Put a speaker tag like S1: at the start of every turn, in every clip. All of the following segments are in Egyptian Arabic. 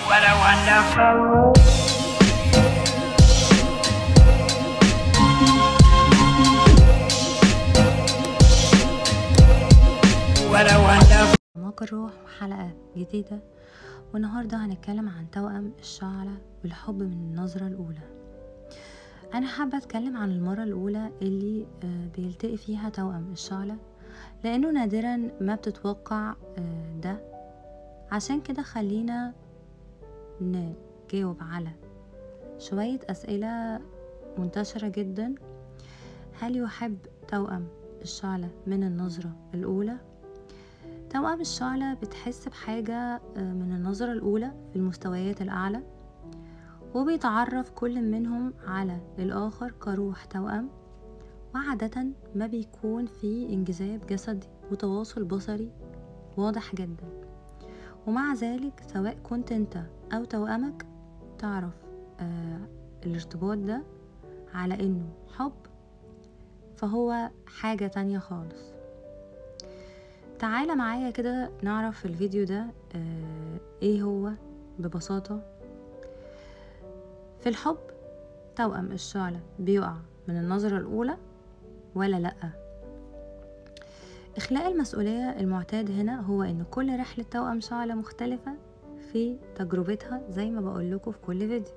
S1: What a wonderful world. What a wonderful
S2: أعماق الروح وحلقة جديدة والنهاردة هنتكلم عن توأم الشعلة والحب من النظرة الأولى أنا حابة أتكلم عن المرة الأولى اللي آه، بيلتقي فيها توأم الشعلة لأنه نادرا ما بتتوقع آه، ده عشان كده خلينا نجاوب على شوية أسئلة منتشرة جدا هل يحب توأم الشعلة من النظرة الأولى؟ توأم الشعلة بتحس بحاجة آه، من النظرة الأولى في المستويات الأعلى وبيتعرف كل منهم على الآخر كروح توأم وعادة ما بيكون في انجذاب جسدي وتواصل بصري واضح جدا ومع ذلك سواء كنت انت أو توأمك تعرف آه الارتباط ده على انه حب فهو حاجة تانية خالص تعالى معايا كده نعرف في الفيديو ده آه ايه هو ببساطة في الحب توأم الشعلة بيقع من النظرة الأولى ولا لأ إخلاء المسؤولية المعتاد هنا هو إن كل رحلة توأم شعلة مختلفة في تجربتها زي ما بقول لكم في كل فيديو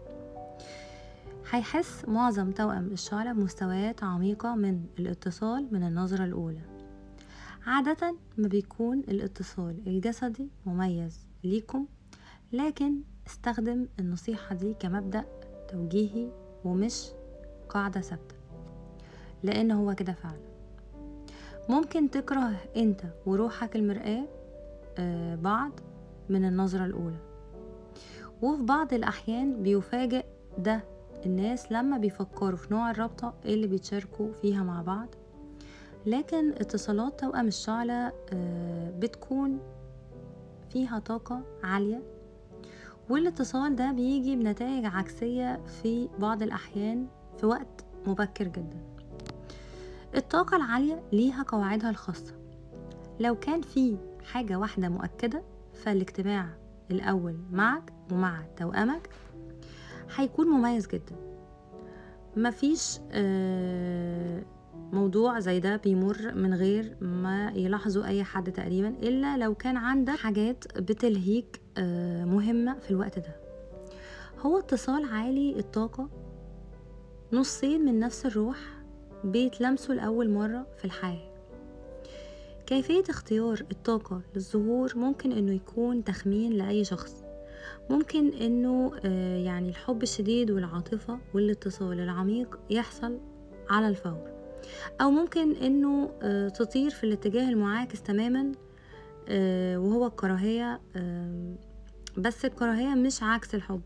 S2: هيحس معظم توأم الشعلة بمستويات عميقة من الاتصال من النظرة الأولى عادة ما بيكون الاتصال الجسدي مميز ليكم لكن استخدم النصيحة دي كمبدأ توجيهي ومش قاعدة ثابتة لأن هو كده فعلا ممكن تكره انت وروحك المرآة آه، بعض من النظرة الأولى وفي بعض الأحيان بيفاجئ ده الناس لما بيفكروا في نوع الرابطة اللي بيتشاركوا فيها مع بعض لكن اتصالات توأم الشعلة آه، بتكون فيها طاقة عالية والاتصال ده بيجي بنتائج عكسية في بعض الأحيان في وقت مبكر جدا الطاقة العالية ليها قواعدها الخاصة لو كان في حاجة واحدة مؤكدة فالاجتماع الأول معك ومع توأمك هيكون مميز جدا مفيش آه، موضوع زي ده بيمر من غير ما يلاحظوا اي حد تقريبا الا لو كان عندك حاجات بتلهيك آه، مهمة في الوقت ده هو اتصال عالي الطاقة نصين من نفس الروح بيتلمسوا لأول مرة في الحياة كيفية اختيار الطاقة للظهور ممكن انه يكون تخمين لأي شخص ممكن انه آه، يعني الحب الشديد والعاطفة والاتصال العميق يحصل على الفور او ممكن انه آه، تطير في الاتجاه المعاكس تماما آه، وهو الكراهية آم، بس الكراهية مش عكس الحب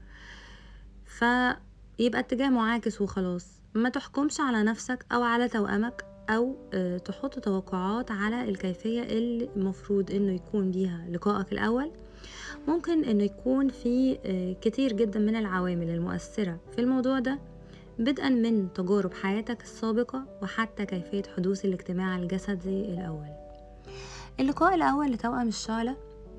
S2: فيبقى اتجاه معاكس وخلاص ما تحكمش على نفسك او على توأمك او آه، تحط توقعات على الكيفية اللي المفروض انه يكون بيها لقائك الاول ممكن انه يكون في آه، كتير جدا من العوامل المؤثرة في الموضوع ده بدءا من تجارب حياتك السابقة وحتى كيفية حدوث الاجتماع الجسدي الأول اللقاء الأول لتوأم الشعلة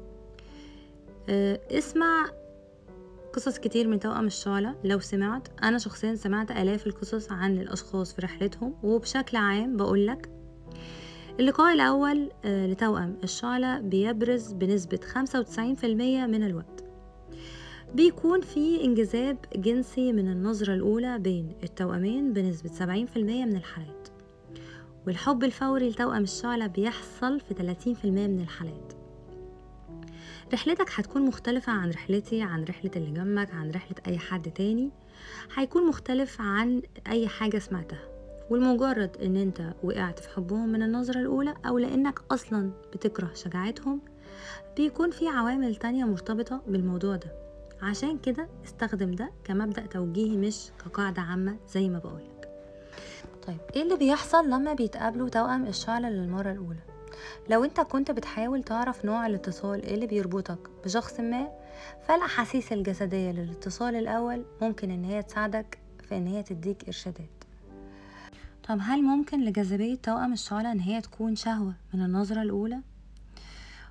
S2: آه، اسمع قصص كتير من توأم الشعلة لو سمعت أنا شخصيا سمعت آلاف القصص عن الأشخاص في رحلتهم وبشكل عام بقولك اللقاء الأول آه، لتوأم الشعلة بيبرز بنسبة 95% من الوقت بيكون في انجذاب جنسي من النظرة الأولى بين التوأمين بنسبة 70% من الحالات والحب الفوري لتوأم الشعلة بيحصل في 30% من الحالات رحلتك هتكون مختلفة عن رحلتي عن رحلة اللي جنبك عن رحلة أي حد تاني هيكون مختلف عن أي حاجة سمعتها والمجرد ان انت وقعت في حبهم من النظرة الأولى أو لأنك أصلا بتكره شجاعتهم بيكون في عوامل تانية مرتبطة بالموضوع ده عشان كده استخدم ده كمبدأ توجيهي مش كقاعدة عامة زي ما بقولك طيب ايه اللي بيحصل لما بيتقابلوا توأم الشعلة للمرة الأولى لو انت كنت بتحاول تعرف نوع الاتصال اللي بيربطك بشخص ما فالأحاسيس الجسدية للاتصال الأول ممكن ان هي تساعدك في ان هي تديك إرشادات طب هل ممكن لجاذبية توأم الشعلة ان هي تكون شهوة من النظرة الأولى؟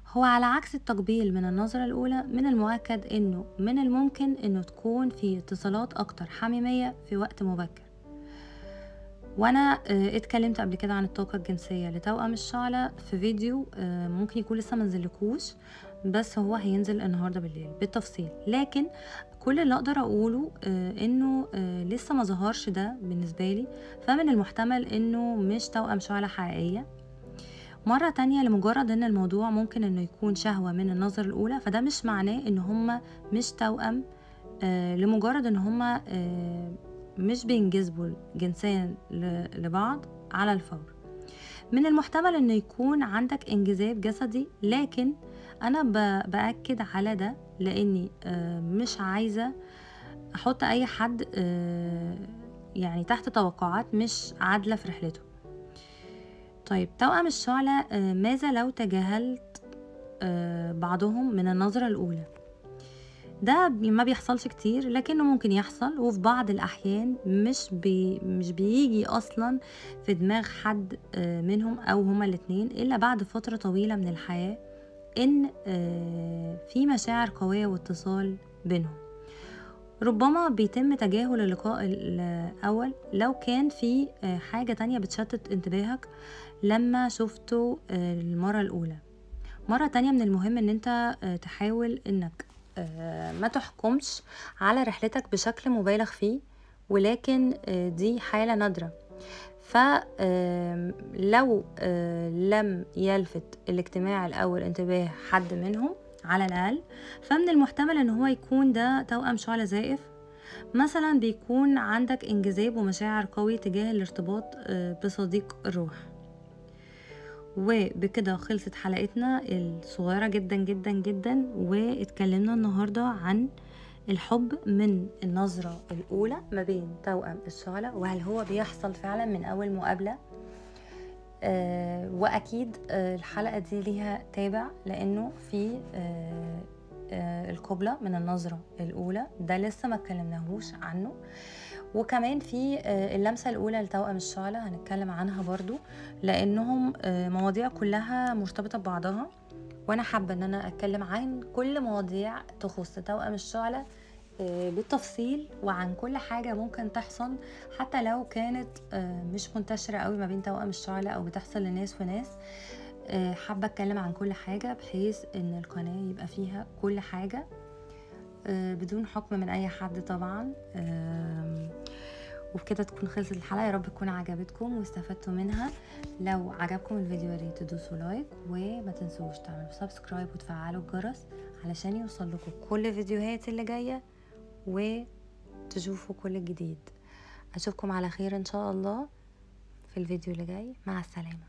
S2: هو على عكس التقبيل من النظرة الأولى من المؤكد إنه من الممكن إنه تكون في اتصالات أكتر حميمية في وقت مبكر وانا آه، اتكلمت قبل كده عن الطاقة الجنسية لتوأم الشعلة في فيديو آه، ممكن يكون لسه منزلكوش بس هو هينزل النهاردة بالليل بالتفصيل لكن كل اللي اقدر اقوله آه، انه آه، لسه ما ظهرش ده بالنسبة لي فمن المحتمل انه مش توأم شعلة حقيقية مرة تانية لمجرد ان الموضوع ممكن انه يكون شهوة من النظر الاولى فده مش معناه ان هما مش توأم آه، لمجرد ان هما آه، مش بينجذبوا جنسيا ل- لبعض على الفور من المحتمل انه يكون عندك انجذاب جسدي لكن انا ب- باكد على ده لاني آه، مش عايزه احط اي حد آه، يعني تحت توقعات مش عادله في رحلته طيب توأم الشعلة آه، ماذا لو تجاهلت آه، بعضهم من النظرة الأولى ده بي- ما بيحصلش كتير لكنه ممكن يحصل وفي بعض الأحيان مش بي مش بيجي أصلا في دماغ حد آه، منهم أو هما الاتنين إلا بعد فترة طويلة من الحياة إن آه، في مشاعر قوية واتصال بينهم ربما بيتم تجاهل اللقاء الأول لو كان في آه، حاجة تانية بتشتت انتباهك لما شفته آه، المرة الأولى مرة تانية من المهم ان انت آه، تحاول انك آه، ما تحكمش على رحلتك بشكل مبالغ فيه ولكن آه، دي حالة نادرة فلو لم يلفت الاجتماع الأول انتباه حد منهم على الأقل فمن المحتمل ان هو يكون ده توأم شعلة زائف مثلا بيكون عندك انجذاب ومشاعر قوي تجاه الارتباط آه، بصديق الروح وبكده خلصت حلقتنا الصغيرة جدا جدا جدا واتكلمنا النهاردة عن الحب من النظرة الأولى ما بين توأم الشعلة وهل هو بيحصل فعلا من أول مقابلة آه وأكيد آه الحلقة دي ليها تابع لأنه في آه آه القبلة من النظرة الأولى ده لسه ما اتكلمناهوش عنه وكمان في آه، اللمسة الأولى لتوأم الشعلة هنتكلم عنها برضو لأنهم آه، مواضيع كلها مرتبطة ببعضها وأنا حابة إن أنا أتكلم عن كل مواضيع تخص توأم الشعلة آه، بالتفصيل وعن كل حاجة ممكن تحصل حتى لو كانت آه، مش منتشرة قوي ما بين توأم الشعلة أو بتحصل لناس وناس آه، حابة أتكلم عن كل حاجة بحيث إن القناة يبقى فيها كل حاجة آه، بدون حكم من اي حد طبعا آم، وبكده تكون خلصت الحلقه يا رب تكون عجبتكم واستفدتوا منها لو عجبكم الفيديو يا ريت تدوسوا لايك وما تنسوش تعملوا سبسكرايب وتفعلوا الجرس علشان يوصل لكم كل الفيديوهات اللي جايه وتشوفوا كل الجديد اشوفكم على خير ان شاء الله في الفيديو اللي جاي مع السلامه